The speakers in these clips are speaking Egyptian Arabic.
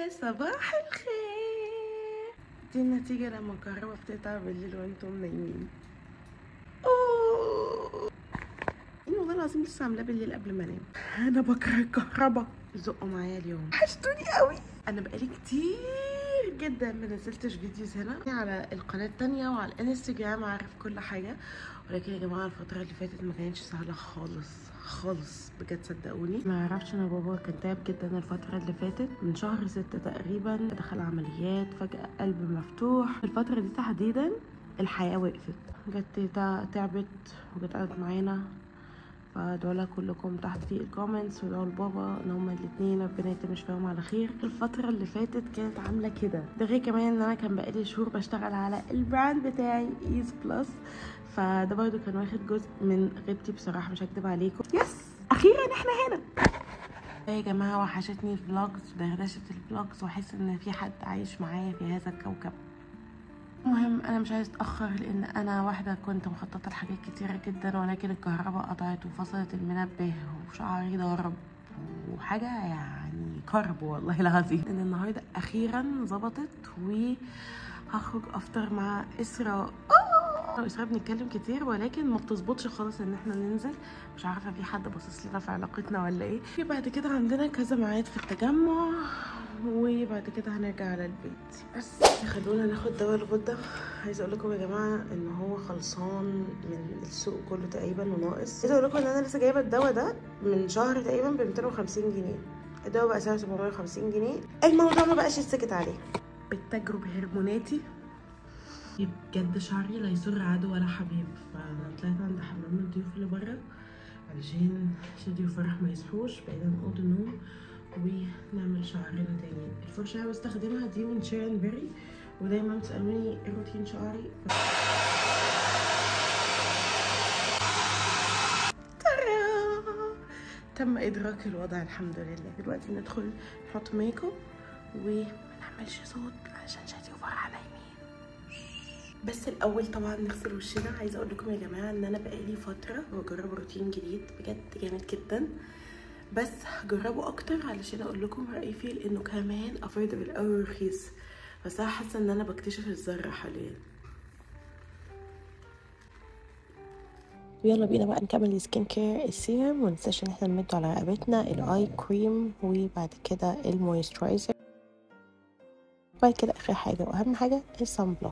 صباح الخير دي النتيجة لما الكهرباء بتقطع بالليل وانتم نايمين اوه إيه والله العظيم لسه عاملاه بالليل قبل ما انام انا بكره الكهرباء زقوا معايا اليوم وحشتوني قوي انا بقالي كتير جدا ما نزلتش فيديوز هنا على القناه التانية وعلى الانستجرام عارف كل حاجه ولكن يا جماعه الفتره اللي فاتت ما كانتش سهله خالص خالص بجد صدقوني ما اعرفش انا بابا كان تعب جدا الفتره اللي فاتت من شهر ستة تقريبا دخل عمليات فجاه قلب مفتوح الفتره دي تحديدا الحياه وقفت جت تعبت وجت قعدت معانا فادعوا لها كلكم تحت في الكومنتس وادعوا لبابا ان هما الاثنين ربنا يتمش فيهم على خير الفتره اللي فاتت كانت عامله كده ده غير كمان ان انا كان بقالي شهور بشتغل على البراند بتاعي ايز بلس فده برضو كان واخد جزء من غيبتي بصراحه مش هكدب عليكم يس اخيرا احنا هنا يا جماعه وحشتني الفلوجز ودردشه الفلوجز واحس ان في حد عايش معايا في هذا الكوكب المهم انا مش عايزه اتاخر لان انا واحده كنت مخططه لحاجات كتيره جدا ولكن الكهرباء قطعت وفصلت المنبه وشعري ضرب وحاجه يعني كرب والله العظيم ان النهارده اخيرا ظبطت وهخرج افطر مع اسراء انا واسراء بنتكلم كتير ولكن ما بتظبطش خالص ان احنا ننزل مش عارفه في حد باصص لنا في علاقتنا ولا ايه في بعد كده عندنا كذا ميعاد في التجمع وبعد كده هنرجع على البيت بس خلونا ناخد دواء الغده عايزه اقول لكم يا جماعه ان هو خلصان من السوق كله تقريبا وناقص عايزه اقول لكم ان انا لسه جايبه الدواء ده من شهر تقريبا ب 250 جنيه الدواء بقى سعره 750 جنيه الموضوع ما بقاش يتسكت عليه بالتجربه هرموناتي بجد شعري لا يسر عدو ولا حبيب فانا طلعت عند حمام الضيوف اللي بره علشان شادي وفرح ما يصحوش بعيد عن اوضه النوم ونعمل شعرنا تاني الفرشة اللي بستخدمها دي من شيرين بيري ودايما بتسألوني ايه روتين شعري ف... تم ادراك الوضع الحمد لله دلوقتي ندخل نحط ميك اب وما نعملش صوت عشان شادي وفرح نايمين بس الاول طبعا نغسل وشنا عايزه اقول لكم يا جماعه ان انا بقالي فتره بجرب روتين جديد بجد جامد جدا بس جربوا اكتر علشان اقول لكم رايي فيه لانه كمان افوردبل قوي ورخيص بس انا حاسه ان انا بكتشف الذره حاليا ويلا بينا بقى نكمل السكين كير السيرم وننساش ان احنا نمد على رقبتنا الاي كريم وبعد كده المويسترايزر وبعد كده اخر حاجه واهم حاجه الصن بلوك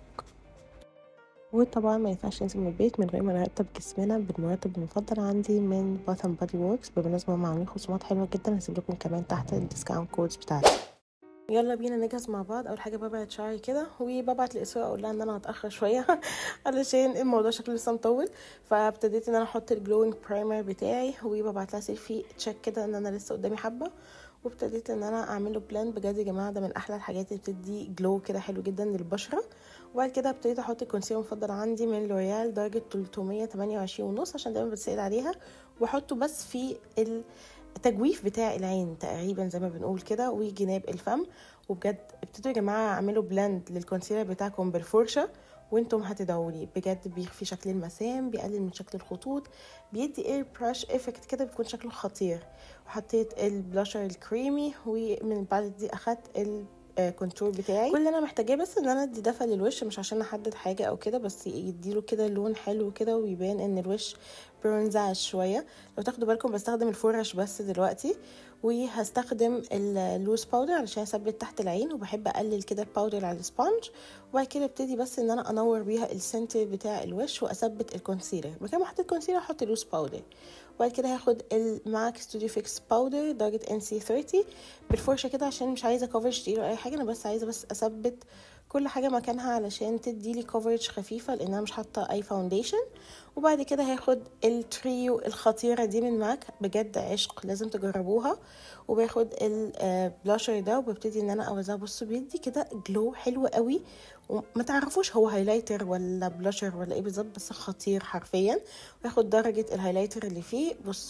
وطبعا ما ينفعش ننزل من البيت من غير ما نرتب جسمنا بالمرتب المفضل عندي من باث اند بادي وركس بالمناسبه هم عاملين خصومات حلوه جدا هسيب لكم كمان تحت الديسكاونت كودز بتاعتي يلا بينا نجهز مع بعض اول حاجه ببعت شعري كده وببعت لاسراء اقول لها ان انا هتاخر شويه علشان الموضوع شكله لسه مطول فابتديت ان انا احط الجلوينج برايمر بتاعي وببعت لها سيلفي تشيك كده ان انا لسه قدامي حبه وابتديت ان انا اعمله بلان بجد يا جماعه ده من احلى الحاجات اللي بتدي جلو كده حلو جدا للبشره وبعد كده ابتديت احط الكونسيلر المفضل عندي من لوريال درجه 328 ونص عشان دايما بتسال عليها واحطه بس في التجويف بتاع العين تقريبا زي ما بنقول كده وجناب الفم وبجد ابتدوا يا جماعه اعملوا بلند للكونسيلر بتاعكم بالفرشه وانتم هتدعوا لي بجد بيخفي شكل المسام بيقلل من شكل الخطوط بيدي اير براش افكت كده بيكون شكله خطير وحطيت البلاشر الكريمي ومن بعد دي اخدت الكونتور بتاعي كل اللي انا محتاجاه بس ان انا ادي دفى للوش مش عشان احدد حاجه او كده بس يديله كده لون حلو كده ويبان ان الوش برونزاج شويه لو تاخدوا بالكم بستخدم الفرش بس دلوقتي وهستخدم اللوز باودر علشان اثبت تحت العين وبحب اقلل كده الباودر على السبونج وبعد كده ابتدي بس ان انا انور بيها السنتر بتاع الوش واثبت الكونسيلر مكان ما حطيت كونسيلر احط لوز باودر وبعد كده هاخد الماك ستوديو فيكس باودر درجه ان سي 30 بالفرشه كده عشان مش عايزه كفرج تقيل ولا اي حاجه انا بس عايزه بس اثبت كل حاجه مكانها علشان تدي لي كفرج خفيفه لان انا مش حاطه اي فاونديشن وبعد كده هاخد التريو الخطيره دي من ماك بجد عشق لازم تجربوها وباخد البلاشر ده وببتدي ان انا اوزعه بصوا بيدي كده جلو حلو قوي وما تعرفوش هو هايلايتر ولا بلاشر ولا ايه بالظبط بس خطير حرفيا واخد درجه الهايلايتر اللي فيه بصوا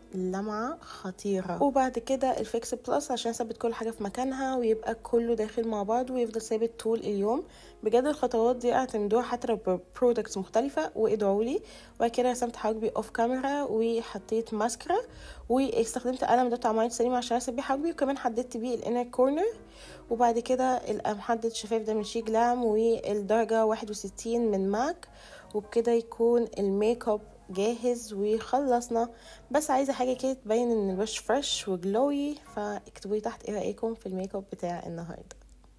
اللمعة خطيرة وبعد كده الفيكس بلس عشان اثبت كل حاجة في مكانها ويبقى كله داخل مع بعض ويفضل ثابت طول اليوم بجد الخطوات دي اعتمدوها حتى لو برودكتس مختلفة وادعوا لي وبعد كده رسمت حواجبي اوف كاميرا وحطيت ماسكرا واستخدمت قلم ده بتاع مايت سليم عشان ارسم بيه حواجبي وكمان حددت بيه الانر كورنر وبعد كده محدد الشفاف ده من شي جلام والدرجة واحد وستين من ماك وبكده يكون الميك اب جاهز وخلصنا بس عايزه حاجه كده تبين ان الوش فريش وجلوي فاكتبوا لي تحت ايه رايكم في الميك اب بتاع النهارده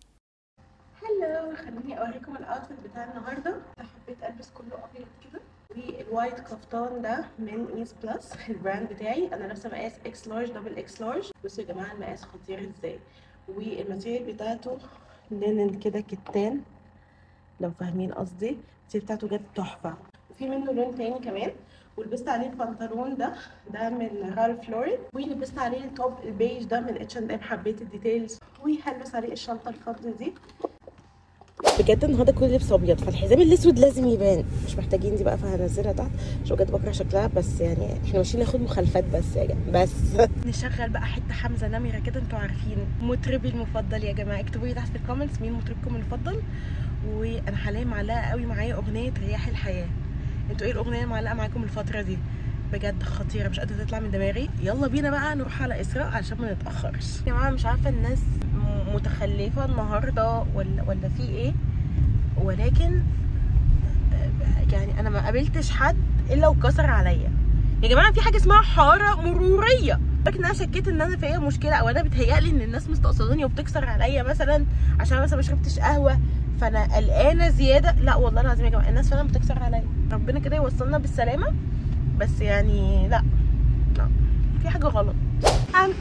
هلو خليني اوريكم الاوتفيت بتاع النهارده انا حبيت البس كله ابيض كده والوايت كفتان ده من ايز بلس البراند بتاعي انا لابسه مقاس اكس لارج دبل اكس لارج بصوا يا جماعه المقاس خطير ازاي والماتيريال بتاعته لينن كده كتان لو فاهمين قصدي الماتيريال بتاعته جد تحفه وفي منه لون تاني كمان ولبست عليه البنطلون ده ده من رالف لورين ولبست عليه التوب البيج ده من اتش اند ام حبيت الديتيلز وهلبس عليه الشنطه الفضه دي بجد النهارده كل لبس ابيض فالحزام الاسود لازم يبان مش محتاجين دي بقى فهنزلها تحت عشان بجد بكره شكلها بس يعني احنا ماشيين ناخد مخالفات بس يا جماعه بس نشغل بقى حته حمزه نمره كده انتوا عارفين مطربي المفضل يا جماعه اكتبوا لي تحت في الكومنتس مين مطربكم المفضل وانا حاليا معلقه قوي معايا اغنيه رياح الحياه انتوا ايه الاغنيه المعلقه معاكم الفتره دي بجد خطيره مش قادره تطلع من دماغي يلا بينا بقى نروح على اسراء عشان ما نتاخرش يا جماعه مش عارفه الناس متخلفه النهارده ولا ولا في ايه ولكن يعني انا ما قابلتش حد الا وكسر عليا يا جماعه في حاجه اسمها حاره مروريه لكن انا شكيت ان انا فيا مشكله او انا بتهيألي ان الناس مستقصداني وبتكسر عليا مثلا عشان مثلا ما شربتش قهوه فانا قلقانه زياده لا والله العظيم يا جماعه الناس فعلا بتكسر عليا ربنا كده يوصلنا بالسلامه بس يعني لا لا في حاجه غلط ام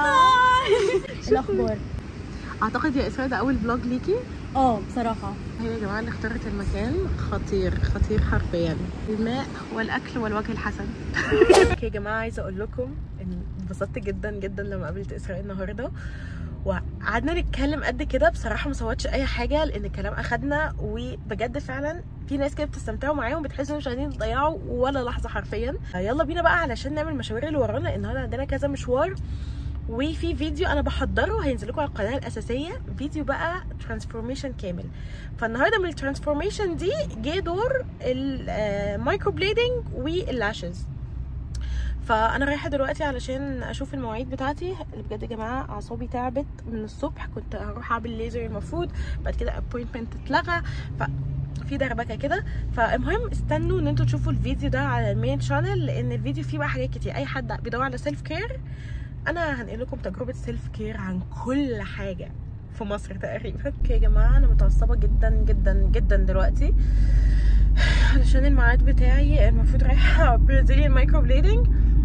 الاخبار اعتقد يا اسراء ده اول فلوج ليكي اه بصراحه هي يا جماعه اللي اختارت المكان خطير خطير حرفيا الماء والاكل والوجه الحسن اوكي يا جماعه عايزه اقول لكم ان انبسطت جدا جدا لما قابلت اسراء النهارده وقعدنا نتكلم قد كده بصراحه ما صوتش اي حاجه لان الكلام اخدنا وبجد فعلا في ناس كده بتستمتعوا معاهم بتحسوا مش عايزين تضيعوا ولا لحظه حرفيا يلا بينا بقى علشان نعمل المشاوير اللي ورانا لان النهارده عندنا كذا مشوار وفي فيديو انا بحضره هينزل لكم على القناه الاساسيه فيديو بقى ترانسفورميشن كامل فالنهارده من الترانسفورميشن دي جه دور المايكرو بليدنج واللاشز فانا رايحه دلوقتي علشان اشوف المواعيد بتاعتي اللي بجد يا جماعه اعصابي تعبت من الصبح كنت هروح اعمل ليزر المفروض بعد كده ابوينتمنت اتلغى ف في دربكه كده فالمهم استنوا ان انتوا تشوفوا الفيديو ده على المين شانل لان الفيديو فيه بقى حاجات كتير اي حد بيدور على سيلف كير انا هنقل لكم تجربه سيلف كير عن كل حاجه في مصر تقريبا اوكي يا جماعه انا متعصبه جدا جدا جدا دلوقتي علشان الميعاد بتاعي المفروض رايحه برازيليان مايكرو بليدنج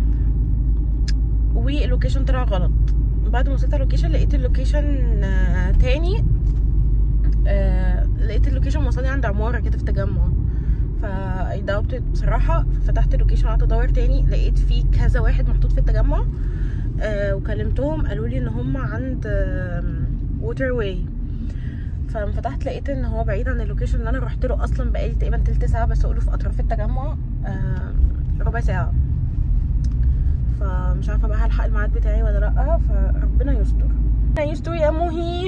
واللوكيشن طلع غلط بعد ما وصلت اللوكيشن لقيت اللوكيشن آه تاني آه لقيت اللوكيشن وصلني عند عماره كده في تجمع فدورت بصراحه فتحت اللوكيشن قعدت ادور تاني لقيت فيه كذا واحد محطوط في التجمع آه وكلمتهم قالوا لي ان هم عند ووتر واي فلما فتحت لقيت ان هو بعيد عن اللوكيشن اللي انا رحت له اصلا بقالي تقريبا تلت ساعه بسوق له في اطراف التجمع آه ربع ساعه فمش عارفه بقى هلحق الميعاد بتاعي ولا لا فربنا يستر ربنا يستر يا مهي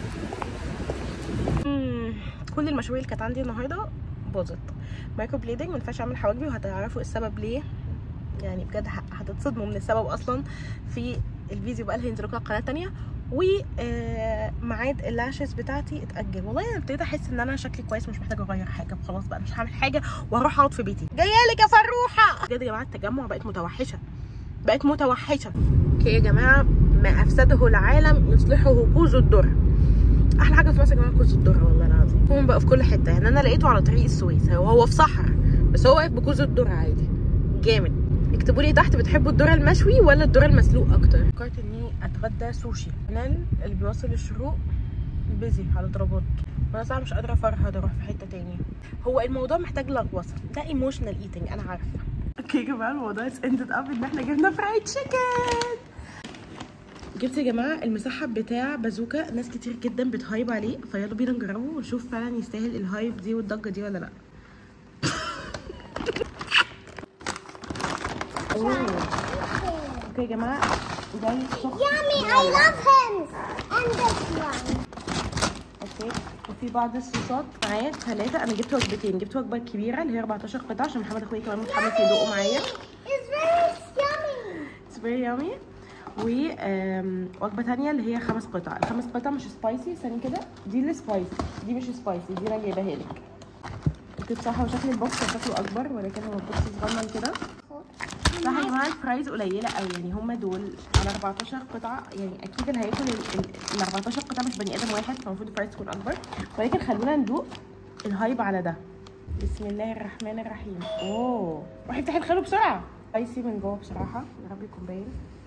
كل المشاوير اللي كانت عندي النهارده باظت مايكرو بليدنج ما ينفعش اعمل حواجبي وهتعرفوا السبب ليه يعني بجد هتتصدموا من السبب اصلا في الفيديو بقى اللي هينزل لكم على القناه الثانيه وميعاد اللاشز بتاعتي اتاجل والله انا ابتديت احس ان انا شكلي كويس مش محتاجه اغير حاجه خلاص بقى مش هعمل حاجه وهروح اقعد في بيتي جايه لك يا فروحه بجد يا جماعه التجمع بقت متوحشه بقت متوحشه اوكي يا جماعه ما افسده العالم يصلحه كوز الدر احلى حاجه في مصر يا جماعه كوز الدر والله العظيم هو بقى في كل حته يعني انا لقيته على طريق السويس هو هو في صحراء بس هو واقف بكوز الدر عادي جامد اكتبوا لي تحت بتحبوا الذره المشوي ولا الذره المسلوق اكتر فكرت اني اتغدى سوشي القناه اللي بيوصل الشروق بيزي على ضربات وانا صراحه مش قادره افرهد اروح في حته تاني هو الموضوع محتاج لغوصه ده ايموشنال ايتنج انا عارفه اوكي يا جماعه الموضوع اتس اندد اب ان احنا جبنا فرايد تشيكن جبت يا جماعه المسحب بتاع بازوكا ناس كتير جدا بتهايب عليه فيلا بينا نجربه ونشوف فعلا يستاهل الهايب دي والضجه دي ولا لا اوكي يا جماعه جاي سخن Yummy, I love him. And this one. اوكي وفي بعض الصوصات معايا ثلاثه انا جبت وجبتين جبت وجبه كبيره اللي هي 14 قطعه عشان محمد اخويا كمان متحمس يدوقوا معايا It's very yummy. اتس فيري يامي ووجبه ثانيه اللي هي خمس قطع الخمس قطع مش سبايسي ثاني كده دي اللي سبايسي دي مش سبايسي دي انا جايباها لك اوكي بصراحه وشكل البوكس هو شكله اكبر ولكن هو البوكس صغنن كده صح يا جماعه الفرايز قليله قوي يعني هم دول على 14 قطعه يعني اكيد اللي هياكل ال ال- ال 14 قطعه مش بني ادم واحد فالمفروض الفرايز تكون اكبر ولكن خلونا ندوق الهايب على ده بسم الله الرحمن الرحيم اوه روحي افتحي الخلو بسرعه سبايسي من جوه بصراحه يا رب يكون باين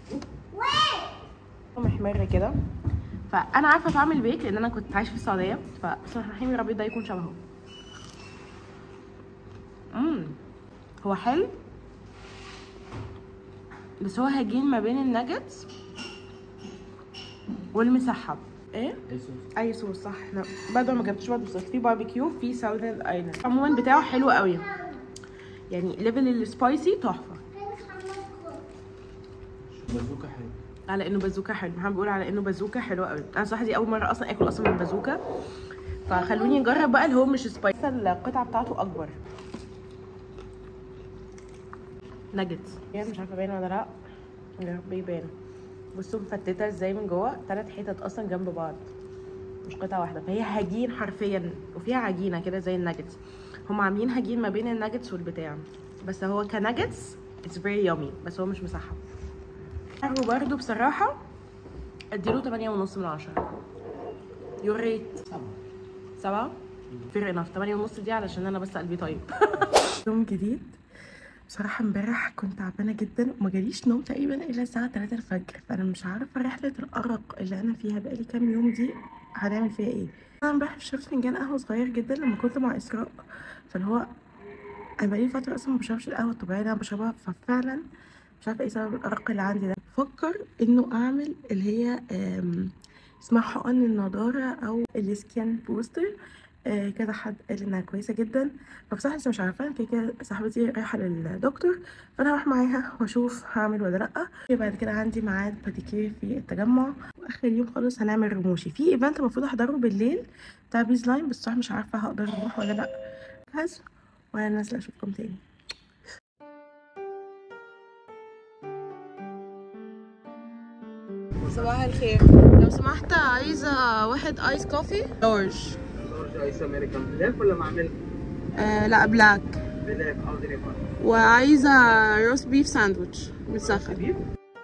Wait. محمر كده فانا عارفه طعم البيك لان انا كنت عايشه في السعوديه فبسم الله الرحمن الرحيم يا رب ده يكون شبهه امم هو حلو بس هو هجين ما بين الناجتس والمسحب ايه اي صوص صح احنا برضه ما جبتش برضه صوص في باربيكيو في ساوثرن ايلاند عموما بتاعه حلو قوي يعني ليفل السبايسي تحفه بازوكا حلو على انه بازوكا حلو محمد بيقول على انه بازوكا حلو قوي انا صراحه دي اول مره اصلا اكل اصلا من بازوكا فخلوني نجرب بقى اللي هو مش سبايسي القطعه بتاعته اكبر ناجتس يعني مش عارفه باين ولا لا يا رب يبان بصوا مفتته ازاي من جوه ثلاث حتت اصلا جنب بعض مش قطعه واحده فهي هجين حرفيا وفيها عجينه كده زي الناجتس هم عاملين هجين ما بين الناجتس والبتاع بس هو كناجتس اتس فيري يامي بس هو مش مسحب سعره برضه بصراحة اديله تمانية ونص من عشرة يور ريت سبعة سبعة فير انف تمانية ونص دي علشان انا بس قلبي طيب يوم جديد بصراحة امبارح كنت تعبانة جدا وما جاليش نوم تقريبا الا الساعة 3 الفجر فانا مش عارفة رحلة الأرق اللي انا فيها بقالي كام يوم دي هنعمل فيها ايه انا امبارح شربت فنجان قهوة صغير جدا لما كنت مع اسراء فاللي هو انا بقالي فترة اصلا ما بشربش القهوة الطبيعية اللي انا بشربها ففعلا مش عارفه ايه سبب الارق اللي عندي ده بفكر انه اعمل اللي هي آم، اسمها حقن النضاره او السكين بوستر آه، كذا حد قال انها كويسه جدا فبصراحه لسه مش عارفه كده كده صاحبتي رايحه للدكتور فانا هروح معاها واشوف هعمل ولا لا بعد كده عندي ميعاد باديكير في التجمع واخر اليوم خالص هنعمل رموشي في ايفنت المفروض احضره بالليل بتاع بيز لاين بس صراحه مش عارفه هقدر اروح ولا لا بس وانا نازله اشوفكم تاني صباح الخير لو سمحت عايزة واحد ايس كوفي لارج لارج ايس امريكان بلاك ولا معمل آه لا بلاك بلاك حاضر يا فندم وعايزة روست بيف ساندويتش متسخن بيف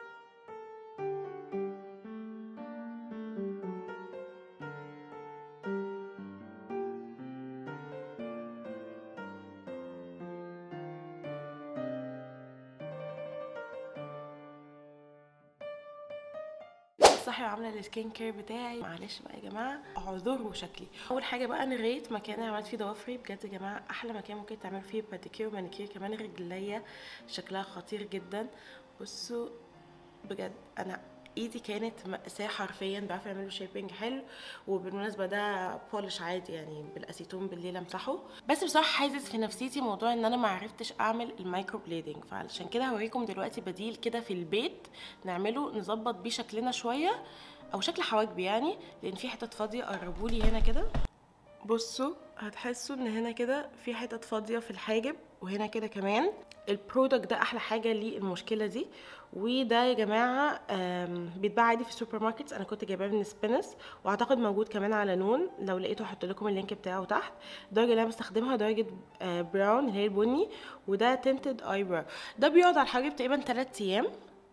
صحي وعامله السكين كير بتاعي معلش بقى يا جماعه اعذروا شكلي اول حاجه بقى انا ريت مكان انا عملت فيه ضوافري بجد يا جماعه احلى مكان ممكن تعمل فيه باديكير ومانيكير كمان رجليا شكلها خطير جدا بصوا بجد انا ايدي كانت مأساة حرفيا بعرف يعملوا شيبنج حلو وبالمناسبة ده بولش عادي يعني بالاسيتون بالليل امسحه بس بصراحة حاسس في نفسيتي موضوع ان انا ما عرفتش اعمل المايكرو بليدنج فعلشان كده هوريكم دلوقتي بديل كده في البيت نعمله نظبط بيه شكلنا شوية او شكل حواجبي يعني لان في حتت فاضية قربولي هنا كده بصوا هتحسوا ان هنا كده في حتت فاضيه في الحاجب وهنا كده كمان البرودكت ده احلى حاجه للمشكله دي وده يا جماعه آم، بيتباع عادي في السوبر ماركتس انا كنت جايباه من سبينس واعتقد موجود كمان على نون لو لقيته هحط لكم اللينك بتاعه تحت الدرجه اللي انا بستخدمها درجه آه، براون اللي هي البني وده تنتد اي براو ده بيقعد على الحاجب تقريبا 3 ايام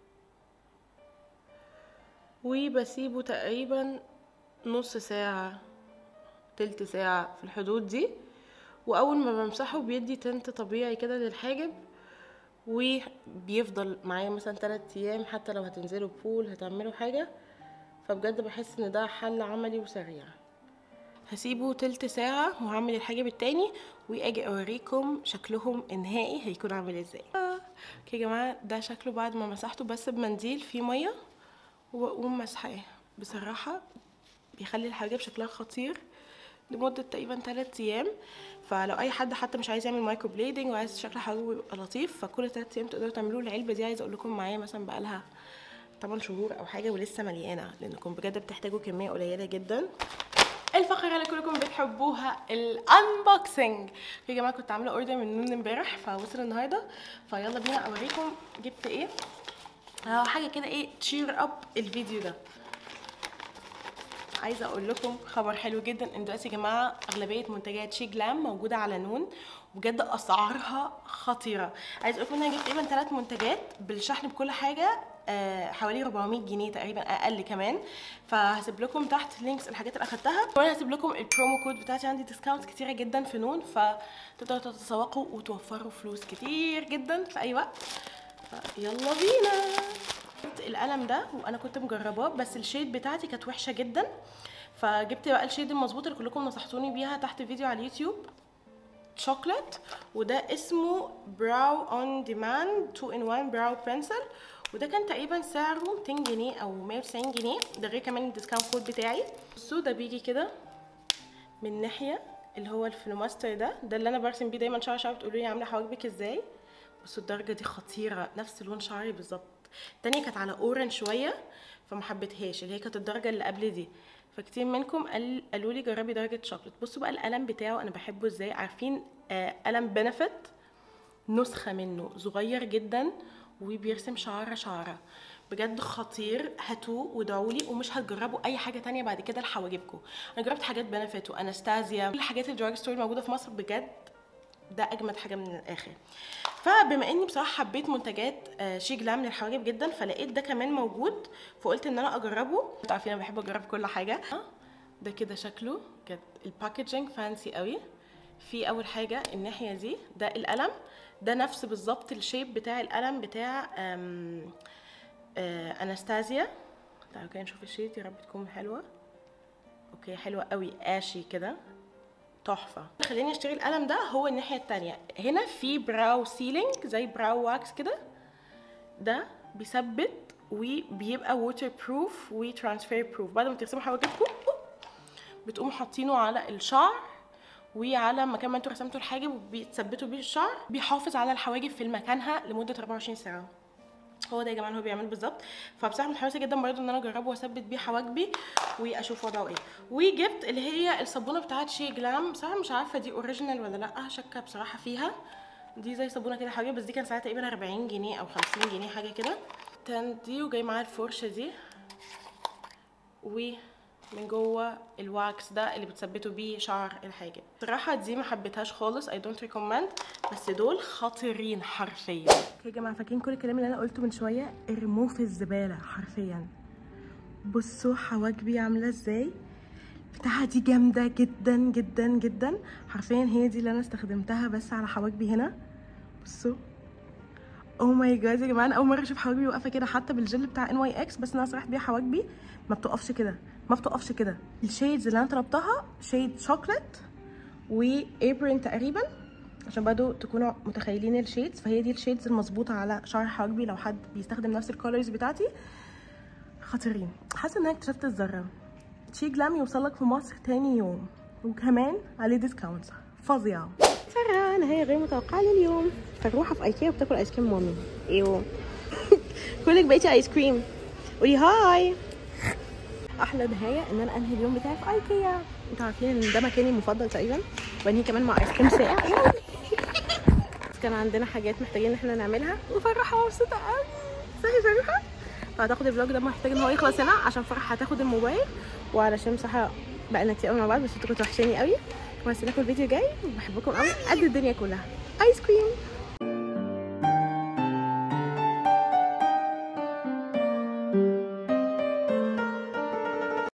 وبسيبه تقريبا نص ساعه تلت ساعة في الحدود دي وأول ما بمسحه بيدي تنت طبيعي كده للحاجب وبيفضل معايا مثلا تلات أيام حتى لو هتنزلوا بول هتعملوا حاجة فبجد بحس ان ده حل عملي وسريع هسيبه تلت ساعة وهعمل الحاجب التاني واجي اوريكم شكلهم النهائي هيكون عامل ازاي آه، اوكي يا جماعة ده شكله بعد ما مسحته بس بمنديل فيه مية واقوم مسحاه بصراحة بيخلي الحاجب شكلها خطير لمده تقريبا 3 ايام فلو اي حد حتى مش عايز يعمل مايكرو بليدنج وعايز شكل حواجبه يبقى لطيف فكل 3 ايام تقدروا تعملوه العلبه دي عايزه اقول لكم معايا مثلا بقالها 8 شهور او حاجه ولسه مليانه لانكم بجد بتحتاجوا كميه قليله جدا الفقره اللي كلكم بتحبوها الانبوكسنج يا جماعه كنت عامله اوردر من نون امبارح فوصل النهارده فيلا بينا اوريكم جبت ايه اه حاجه كده ايه تشير اب الفيديو ده عايزه اقول لكم خبر حلو جدا ان دلوقتي يا جماعه اغلبيه منتجات شي جلام موجوده على نون وبجد اسعارها خطيره عايزه اقول لكم ان انا جبت تقريبا ثلاث منتجات بالشحن بكل حاجه آه حوالي 400 جنيه تقريبا اقل كمان فهسيب لكم تحت لينكس الحاجات اللي اخدتها وانا هسيب لكم البرومو كود بتاعتي عندي ديسكاونت كتيره جدا في نون فتقدروا تتسوقوا وتوفروا فلوس كتير جدا في اي وقت يلا بينا جبت القلم ده وانا كنت مجرباه بس الشيد بتاعتي كانت وحشه جدا فجبت بقى الشيد المظبوط اللي كلكم نصحتوني بيها تحت فيديو على اليوتيوب شوكليت وده اسمه براو اون ديماند 2 ان 1 براو بنسل وده كان تقريبا سعره 200 جنيه او 190 جنيه ده غير كمان الديسكاونت كود بتاعي بصوا ده بيجي كده من ناحيه اللي هو الفلوماستر ده ده اللي انا برسم بيه دايما شعر شعر بتقولوا لي عامله حواجبك ازاي بصوا الدرجه دي خطيره نفس لون شعري بالظبط التانية كانت على اورنج شويه فما حبيتهاش اللي هي كانت الدرجه اللي قبل دي فكتير منكم قال قالوا لي جربي درجه شوكليت بصوا بقى القلم بتاعه انا بحبه ازاي عارفين آه قلم بنفت نسخه منه صغير جدا وبيرسم شعره شعره بجد خطير هاتوه وادعوا لي ومش هتجربوا اي حاجه تانية بعد كده لحواجبكم انا جربت حاجات بنفت وانستازيا كل حاجات الدراج ستور الموجوده في مصر بجد ده اجمد حاجه من الاخر فبما اني بصراحه حبيت منتجات شي جلام للحواجب جدا فلقيت ده كمان موجود فقلت ان انا اجربه انتوا عارفين انا بحب اجرب كل حاجه ده كده شكله كانت الباكجينج فانسي قوي في اول حاجه الناحيه دي ده القلم ده نفس بالظبط الشيب بتاع القلم بتاع أم آه انستازيا تعالوا كده نشوف الشيت يا رب تكون حلوه اوكي حلوه قوي اشي كده تحفه خليني اشتري القلم ده هو الناحيه التانية هنا في براو سيلينج زي براو واكس كده ده بيثبت وبيبقى ووتر بروف وترانسفير بروف بعد ما ترسموا حواجبكم بتقوموا حاطينه على الشعر وعلى مكان ما انتوا رسمتوا الحاجب وبيتثبتوا بيه الشعر بيحافظ على الحواجب في مكانها لمده 24 ساعه هو ده يا جماعه اللي هو بيعمله بالظبط فبصراحه متحمسه جدا برضه ان انا اجربه واثبت بيه حواجبي واشوف وضعه ايه وجبت اللي هي الصابونه بتاعت شي جلام بصراحه مش عارفه دي اوريجينال ولا لا شاكه بصراحه فيها دي زي صابونه كده حواجب بس دي كان ساعتها تقريبا 40 جنيه او 50 جنيه حاجه كده دي وجاي معاها الفرشه دي ومن جوه الواكس ده اللي بتثبتوا بيه شعر الحاجب بصراحه دي ما حبيتهاش خالص اي دونت ريكومند بس دول خطيرين حرفيا يا جماعه فاكرين كل الكلام اللي انا قلته من شويه ارموه في الزباله حرفيا بصوا حواجبي عامله ازاي بتاعها دي جامده جدا جدا جدا حرفيا هي دي اللي انا استخدمتها بس على حواجبي هنا بصوا او ماي جاد يا جماعه انا اول مره اشوف حواجبي واقفه كده حتى بالجل بتاع ان واي اكس بس انا سرحت بيها حواجبي ما بتقفش كده ما بتقفش كده الشيدز اللي انا طلبتها شيد شوكليت وابرين تقريبا عشان برضو تكونوا متخيلين الشيدز فهي دي الشيدز المظبوطه على شعر حواجبي لو حد بيستخدم نفس الكولرز بتاعتي خطيرين حاسه ان انا اكتشفت الذره شي جلام يوصلك في مصر تاني يوم وكمان عليه ديسكاونت فظيعه فرة نهاية غير متوقعة لليوم فروحة في ايكيا وبتاكل ايس كريم مامي ايوه كلك بقيتي ايس كريم قولي هاي احلى نهاية ان انا انهي اليوم بتاعي في ايكيا انتوا عارفين ان ده مكاني المفضل تقريبا وانهي كمان مع ايس كريم ساقع بس كان عندنا حاجات محتاجين ان احنا نعملها وفرحة مبسوطة قوي صحي فرحة فاعتقد الفلوج ده محتاج ان هو يخلص هنا عشان فرح هتاخد الموبايل وعلشان بصراحه بقالنا كتير قوي مع بعض بس انتوا كنتوا وحشاني قوي وهستناكم الفيديو الجاي وبحبكم قوي قد الدنيا كلها ايس كريم